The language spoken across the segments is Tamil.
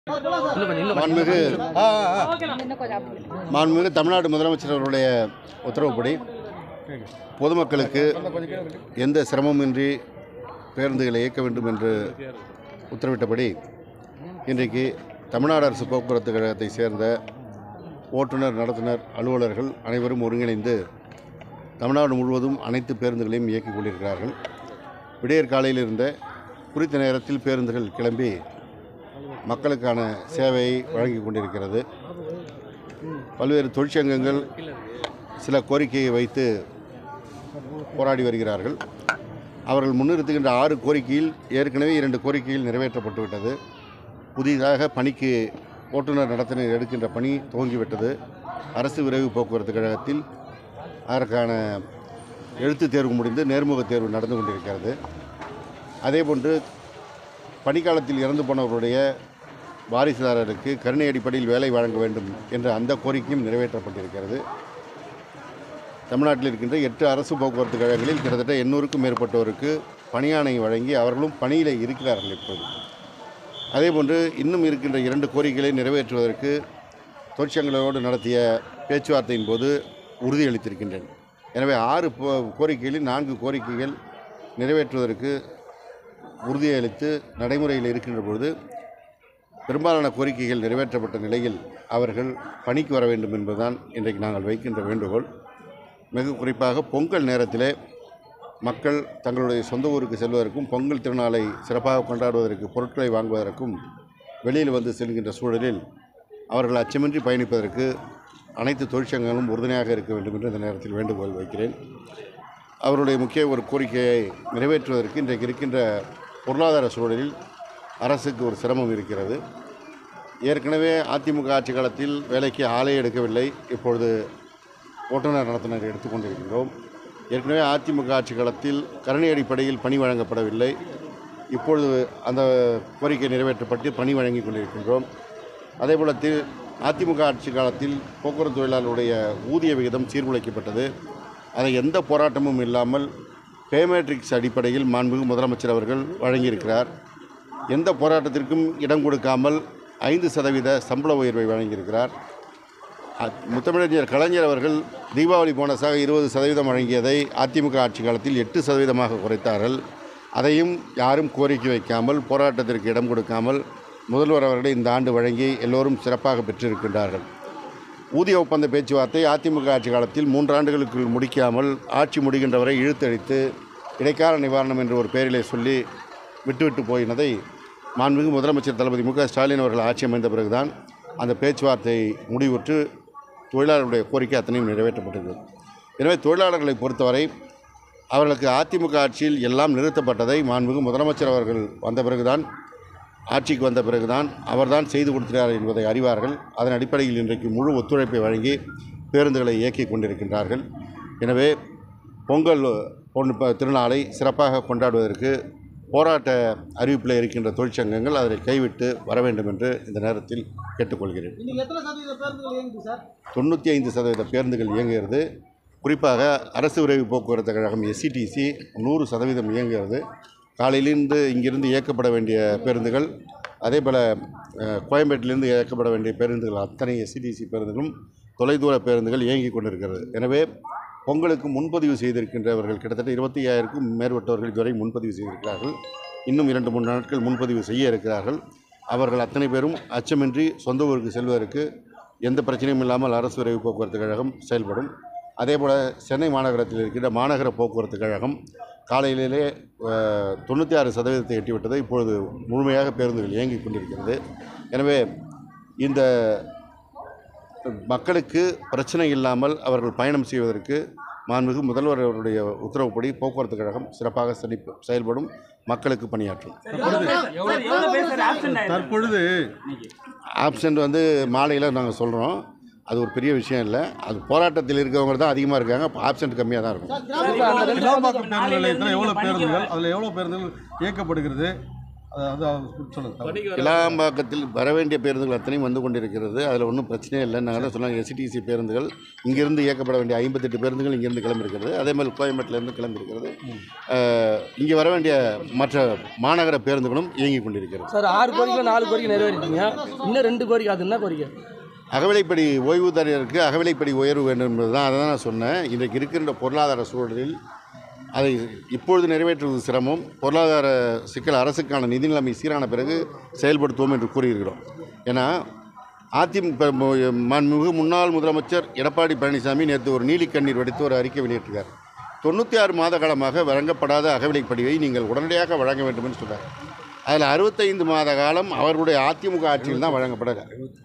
மாண்புமிகு மாண்புமிகு தமிழ்நாடு முதலமைச்சர் அவருடைய உத்தரவுப்படி பொதுமக்களுக்கு எந்த சிரமமின்றி பேருந்துகளை இயக்க வேண்டும் என்று உத்தரவிட்டபடி இன்றைக்கு தமிழ்நாடு அரசு போக்குவரத்து கழகத்தை சேர்ந்த ஓட்டுநர் நடத்துனர் அலுவலர்கள் அனைவரும் ஒருங்கிணைந்து தமிழ்நாடு முழுவதும் அனைத்து பேருந்துகளையும் இயக்கிக் கொண்டிருக்கிறார்கள் விடியற் காலையில் இருந்த குறித்த நேரத்தில் பேருந்துகள் கிளம்பி மக்களுக்கான சேவையை வழங்கி கொண்டிருக்கிறது பல்வேறு தொழிற்சங்கங்கள் சில கோரிக்கையை வைத்து போராடி வருகிறார்கள் அவர்கள் முன்னிறுத்துகின்ற ஆறு கோரிக்கையில் ஏற்கனவே இரண்டு கோரிக்கைகள் நிறைவேற்றப்பட்டு விட்டது புதிதாக பணிக்கு ஓட்டுநர் நடத்துனர் எடுக்கின்ற பணி துவங்கிவிட்டது அரசு விரைவு போக்குவரத்து கழகத்தில் அதற்கான எழுத்துத் தேர்வு முடிந்து நேர்முக தேர்வு நடந்து கொண்டிருக்கிறது அதேபோன்று பணிக்காலத்தில் இறந்து போனவர்களுடைய வாரிசுதாரருக்கு கருணை அடிப்படையில் வேலை வழங்க வேண்டும் என்ற அந்த கோரிக்கையும் நிறைவேற்றப்பட்டிருக்கிறது தமிழ்நாட்டில் இருக்கின்ற எட்டு அரசு போக்குவரத்து கழகங்களில் கிட்டத்தட்ட எண்ணூறுக்கும் மேற்பட்டோருக்கு பணியாணை வழங்கி அவர்களும் பணியில் இருக்கிறார்கள் இப்போது அதேபோன்று இன்னும் இருக்கின்ற இரண்டு கோரிக்கைகளை நிறைவேற்றுவதற்கு தொழிற்சங்களோடு நடத்திய பேச்சுவார்த்தையின் போது உறுதியளித்திருக்கின்றேன் எனவே ஆறு போ- கோரிக்கைகளில் நான்கு கோரிக்கைகள் நிறைவேற்றுவதற்கு உறுதியளித்து நடைமுறையில் இருக்கின்ற பொழுது பெரும்பாலான கோரிக்கைகள் நிறைவேற்றப்பட்ட நிலையில் அவர்கள் பணிக்கு வர வேண்டும் என்பதுதான் இன்றைக்கு நாங்கள் வைக்கின்ற வேண்டுகோள் மிக குறிப்பாக பொங்கல் நேரத்திலே மக்கள் தங்களுடைய சொந்த ஊருக்கு செல்வதற்கும் பொங்கல் திருநாளை சிறப்பாக கொண்டாடுவதற்கு பொருட்களை வாங்குவதற்கும் வெளியில் வந்து செல்கின்ற சூழலில் அவர்கள் அச்சமின்றி பயணிப்பதற்கு அனைத்து தொழிற்சங்கங்களும் உறுதுணையாக இருக்க வேண்டும் என்று இந்த நேரத்தில் வேண்டுகோள் வைக்கிறேன் அவருடைய முக்கிய ஒரு கோரிக்கையை நிறைவேற்றுவதற்கு இன்றைக்கு இருக்கின்ற பொருளாதார சூழலில் அரசுக்கு ஒரு சிரமம் இருக்கிறது ஏற்கனவே அதிமுக ஆட்சி காலத்தில் வேலைக்கு ஆளே எடுக்கவில்லை இப்பொழுது ஓட்டுநர் நடத்துனர் எடுத்துக்கொண்டிருக்கின்றோம் ஏற்கனவே அதிமுக ஆட்சி காலத்தில் கருணை அடிப்படையில் பணி வழங்கப்படவில்லை இப்பொழுது அந்த கோரிக்கை நிறைவேற்றப்பட்டு பணி வழங்கி கொண்டிருக்கின்றோம் அதேபோல தி அதிமுக ஆட்சி காலத்தில் போக்குவரத்து தொழிலாளருடைய ஊதிய விகிதம் சீர்குலைக்கப்பட்டது அதை எந்த போராட்டமும் இல்லாமல் பேமேட்ரிக்ஸ் அடிப்படையில் மாண்புமிகு முதலமைச்சர் அவர்கள் வழங்கியிருக்கிறார் எந்த போராட்டத்திற்கும் இடம் கொடுக்காமல் ஐந்து சதவீத சம்பள உயர்வை வழங்கியிருக்கிறார் அ- முத்தமிழறிஞர் கலைஞர் அவர்கள் தீபாவளி போனஸாக இருபது சதவீதம் வழங்கியதை அதிமுக ஆட்சி காலத்தில் எட்டு சதவீதமாக குறைத்தார்கள் அதையும் யாரும் கோரிக்கை வைக்காமல் போராட்டத்திற்கு இடம் கொடுக்காமல் முதல்வர் அவர்களை இந்த ஆண்டு வழங்கி எல்லோரும் சிறப்பாக பெற்றிருக்கின்றார்கள் ஊதிய ஒப்பந்த பேச்சுவார்த்தை அதிமுக ஆட்சி காலத்தில் மூன்றாண்டுகளுக்குள் முடிக்காமல் ஆட்சி முடிகின்ற வரை இழுத்தடித்து இடைக்கால நிவாரணம் என்ற ஒரு பெயரிலே சொல்லி விட்டுவிட்டு போயினதை மாண்புமிகு முதலமைச்சர் தளபதி மு க ஸ்டாலின் அவர்கள் ஆட்சி அமைந்த பிறகுதான் அந்த பேச்சுவார்த்தை முடிவுற்று தொழிலாளர்களுடைய கோரிக்கை அத்தனையும் நிறைவேற்றப்பட்டது எனவே தொழிலாளர்களை பொறுத்தவரை அவர்களுக்கு அதிமுக ஆட்சியில் எல்லாம் நிறுத்தப்பட்டதை மாண்புமிகு முதலமைச்சர் அவர்கள் வந்த பிறகுதான் ஆட்சிக்கு வந்த பிறகுதான் அவர்தான் செய்து கொடுக்கிறார் என்பதை அறிவார்கள் அதன் அடிப்படையில் இன்றைக்கு முழு ஒத்துழைப்பை வழங்கி பேருந்துகளை இயக்கிக் கொண்டிருக்கின்றார்கள் எனவே பொங்கல் பொன் ப- திருநாளை சிறப்பாக கொண்டாடுவதற்கு போராட்ட அறிவிப்பில் இருக்கின்ற தொழிற்சங்கங்கள் அதை கைவிட்டு வர வேண்டும் என்று இந்த நேரத்தில் கேட்டுக்கொள்கிறேன் இன்னைக்கு எத்தனை சதவீத பேருந்துகள் இயங்குது சார் தொண்ணூற்றி ஐந்து சதவீத பேருந்துகள் இயங்குகிறது குறிப்பாக அரசு விரைவு போக்குவரத்து கழகம் எஸ்சிடிசி நூறு சதவீதம் இயங்குகிறது காலையிலிருந்து இங்கிருந்து இயக்கப்பட வேண்டிய பேருந்துகள் அதே போல் கோயம்பேட்டிலிருந்து இயக்கப்பட வேண்டிய பேருந்துகள் அத்தனை எஸ்சிடிசி பேருந்துகளும் தொலைதூர பேருந்துகள் இயங்கிக் கொண்டிருக்கிறது எனவே பொங்கலுக்கு முன்பதிவு செய்திருக்கின்றவர்கள் கிட்டத்தட்ட இருபத்தி ஐயாயிரக்கும் மேற்பட்டவர்கள் இதுவரை முன்பதிவு செய்திருக்கிறார்கள் இன்னும் இரண்டு மூன்று நாட்கள் முன்பதிவு செய்ய இருக்கிறார்கள் அவர்கள் அத்தனை பேரும் அச்சமின்றி சொந்த ஊருக்கு செல்வதற்கு எந்த பிரச்சனையும் இல்லாமல் அரசு விரைவு போக்குவரத்து கழகம் செயல்படும் அதேபோல் சென்னை மாநகரத்தில் இருக்கின்ற மாநகர போக்குவரத்து கழகம் காலையிலே அஹ், தொண்ணூற்றி ஆறு சதவீதத்தை எட்டிவிட்டது இப்பொழுது முழுமையாக பேருந்துகள் இயங்கிக் கொண்டிருக்கிறது எனவே இந்த மக்களுக்கு பிரச்சனை இல்லாமல் அவர்கள் பயணம் செய்வதற்கு மாண்புமிகு முதல்வர் அவருடைய உத்தரவுப்படி போக்குவரத்து கழகம் சிறப்பாக செழிப்பு- செயல்படும் மக்களுக்கு பணியாற்றும் தற்பொழுது ஆப்சண்ட் வந்து மாலையில் நாங்கள் சொல்கிறோம் அது ஒரு பெரிய விஷயம் இல்லை அது போராட்டத்தில் இருக்கவங்க தான் அதிகமாக இருக்காங்க அப்போ ஆப்சண்ட் கம்மியாக தான் இருக்கும் கிளாம்பாக்கம் பேருந்து நிலையத்தில் எவ்வளோ பேருந்துகள் அதில் எவ்வளோ பேருந்துகள் இயக்கப்படுகிறது அதாவது அவங்க சொல்லுங்க சார் கிளாம்பாக்கத்தில் வர வேண்டிய பேருந்துகள் அத்தனையும் வந்து கொண்டிருக்கிறது அதில் ஒன்றும் பிரச்சனையே இல்லை நாங்கள் தான் சொன்னாங்க எஸ்டிசி பேருந்துகள் இங்கிருந்து இயக்கப்பட வேண்டிய ஐம்பத்தெட்டு பேருந்துகள் இங்கிருந்து கிளம்பியிருக்கிறது அதே மாதிரி கோயம்பேட்டிலேருந்து கிளம்பியிருக்கிறது இங்கே வர வேண்டிய மற்ற மாநகர பேருந்துகளும் இயங்கிக் கொண்டிருக்கிறது சார் ஆறு கோரிக்கை நாலு கோரிக்கை நிறைவேறிட்டீங்க இன்னும் ரெண்டு கோரிக்கை அது என்ன கோரிக்கை அகவிலைப்படி ஓய்வூதியருக்கு அகவிலைப்படி உயர்வு வேண்டும் என்பது தான் அதை தான் நான் சொன்னேன் இன்றைக்கு இருக்கின்ற பொருளாதார சூழலில் அதை இப்பொழுது நிறைவேற்றுவது சிரமம் பொருளாதார சிக்கல் அரசுக்கான நிதி நிலைமை சீரான பிறகு செயல்படுத்துவோம் என்று கூறியிருக்கிறோம் ஏன்னா அதிமுக மு- மாண்புமிகு முன்னாள் முதலமைச்சர் எடப்பாடி பழனிசாமி நேற்று ஒரு நீலிக்கண்ணீர் வடித்து ஒரு அறிக்கை வெளியிட்டிருக்கார் தொண்ணூற்றி ஆறு மாத காலமாக வழங்கப்படாத அகவிலைப்படிவை நீங்கள் உடனடியாக வழங்க வேண்டும் என்று சொல்றார் அதில் அறுபத்தைந்து மாத காலம் அவர்களுடைய அதிமுக ஆட்சியில் தான் வழங்கப்படலை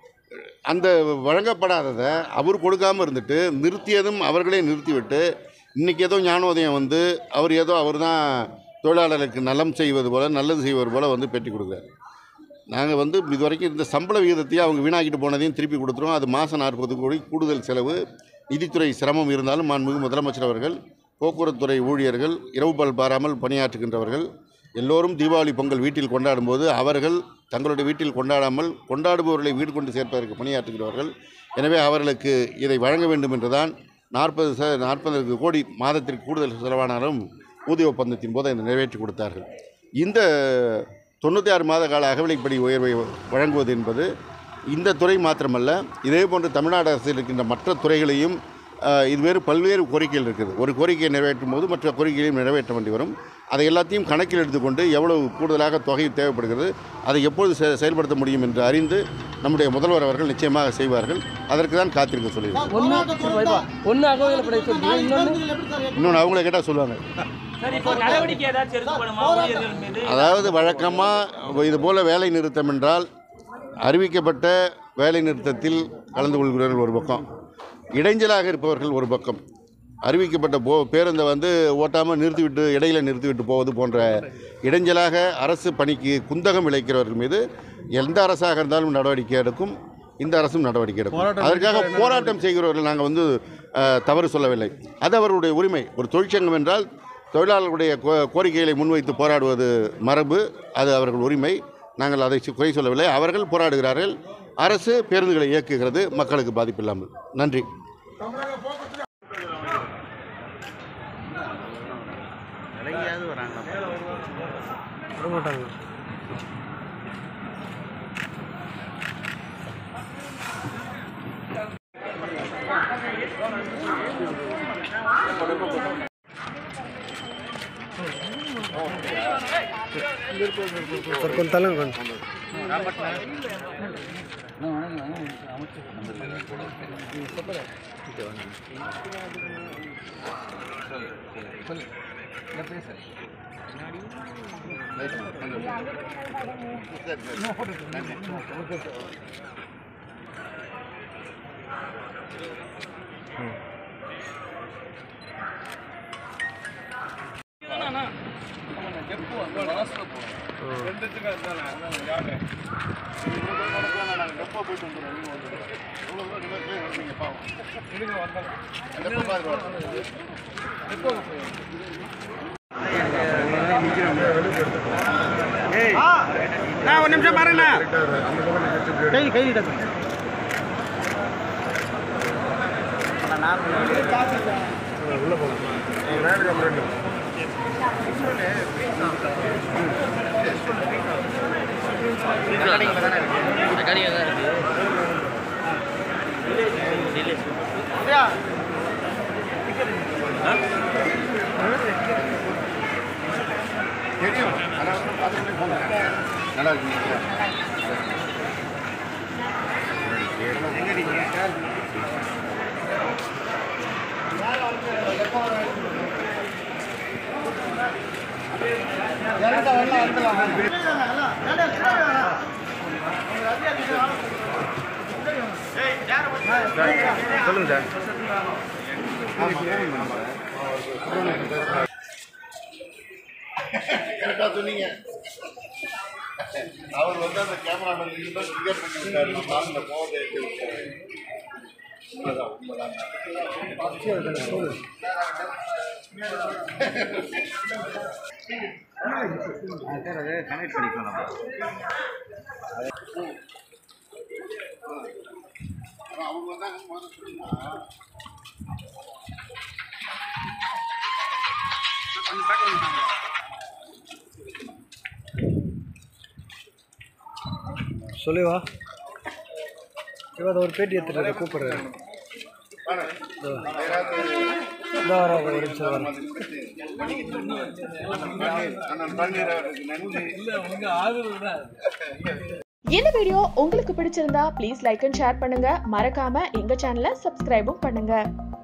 அந்த வழங்கப்படாததை அவர் கொடுக்காமல் இருந்துட்டு நிறுத்தியதும் அவர்களே நிறுத்திவிட்டு இன்றைக்கி ஏதோ ஞானோதயம் வந்து அவர் ஏதோ அவர் தான் தொழிலாளர்களுக்கு நலம் செய்வது போல் நல்லது செய்வது போல் வந்து பெட்டி கொடுக்குறாரு நாங்கள் வந்து இதுவரைக்கும் இந்த சம்பள விகிதத்தையும் அவங்க வீணாக்கிட்டு போனதையும் திருப்பி கொடுத்துருவோம் அது மாதம் நாற்பது கோடி கூடுதல் செலவு நிதித்துறை சிரமம் இருந்தாலும் மாண்புமிகு முதலமைச்சர் அவர்கள் போக்குவரத்துறை ஊழியர்கள் இரவு பல் பாராமல் பணியாற்றுகின்றவர்கள் எல்லோரும் தீபாவளி பொங்கல் வீட்டில் கொண்டாடும்போது அவர்கள் தங்களுடைய வீட்டில் கொண்டாடாமல் கொண்டாடுபவர்களை வீடு கொண்டு சேர்ப்பதற்கு பணியாற்றுகிறவர்கள் எனவே அவர்களுக்கு இதை வழங்க வேண்டும் என்றுதான் நாற்பது ச நாற்பது கோடி மாதத்திற்கு கூடுதல் செலவானாலும் ஊதிய ஒப்பந்தத்தின் போது அதை நிறைவேற்றி கொடுத்தார்கள் இந்த தொண்ணூற்றி ஆறு மாத கால அகவிலைப்படி உயர்வை வழங்குவது என்பது இந்த துறை மாத்திரமல்ல இதே போன்று தமிழ்நாடு அரசில் இருக்கின்ற மற்ற துறைகளையும் ஆஹ், இது வேறு பல்வேறு கோரிக்கைகள் இருக்குது ஒரு கோரிக்கையை நிறைவேற்றும் போது மற்ற கோரிக்கைகளையும் நிறைவேற்ற வேண்டி வரும் அதை எல்லாத்தையும் கணக்கில் எடுத்துக்கொண்டு எவ்வளவு கூடுதலாக தொகை தேவைப்படுகிறது அதை எப்பொழுது செ- செயல்படுத்த முடியும் என்று அறிந்து நம்முடைய முதல்வர் அவர்கள் நிச்சயமாக செய்வார்கள் அதற்கு தான் காத்திருக்க சொல்லியிருக்கோம் ஒன்று ஒன்று அகவையில் படை சொல்லிட்டீங்க இன்னொன்று பேருந்துகள் எப்படி சார் இன்னொன்று அவங்கள கேட்டால் சொல்லுவாங்க சார் இப்போ நடவடிக்கை ஏதாச்சும் எடுக்கப்படுமா ஊழியர்கள் மீது அதாவது வழக்கமாக இது போல் வேலை நிறுத்தம் என்றால் அறிவிக்கப்பட்ட வேலை நிறுத்தத்தில் கலந்து கொள்கிறவர்கள் ஒரு பக்கம் இடைஞ்சலாக இருப்பவர்கள் ஒரு பக்கம் அறிவிக்கப்பட்ட போ பேருந்தை வந்து ஓட்டாமல் நிறுத்திவிட்டு இடையில நிறுத்திவிட்டு போவது போன்ற இடைஞ்சலாக அரசு பணிக்கு குந்தகம் விளைக்கிறவர்கள் மீது எந்த அரசாக இருந்தாலும் நடவடிக்கை எடுக்கும் இந்த அரசும் நடவடிக்கை எடுக்கும் அதற்காக போராட்டம் செய்கிறவர்கள் நாங்கள் வந்து அஹ், தவறு சொல்லவில்லை அது அவர்களுடைய உரிமை ஒரு தொழிற்சங்கம் என்றால் தொழிலாளர்களுடைய கோ- கோரிக்கைகளை முன்வைத்து போராடுவது மரபு அது அவர்கள் உரிமை நாங்கள் அதை சு- குறை சொல்லவில்லை அவர்கள் போராடுகிறார்கள் அரசு பேருந்துகளை இயக்குகிறது மக்களுக்கு பாதிப்பில்லாமல் நன்றி கை கை நீட்டாங்க நல்லா இருக்குங்க கரெக்டாக சொன்னீங்க அவர் வந்து அந்த கேமராமேன் இருந்தால் கிளியர் பண்ணி விட்டாரு நான் இந்த போதை உண்மைதான் உண்மைதான் சொல்லுவா இவன் ஒரு பேட்டி எடுத்துட்டு கூப்பிடுறேன் இந்த வர ஒரு நிமிஷம் வரேன் இந்த வீடியோ உங்களுக்கு பிடிச்சிருந்தா ப்ளீஸ் லைக் அண்ட் ஷேர் பண்ணுங்க மறக்காம எங்க சேனலை சப்ஸ்கிரைபும் பண்ணுங்க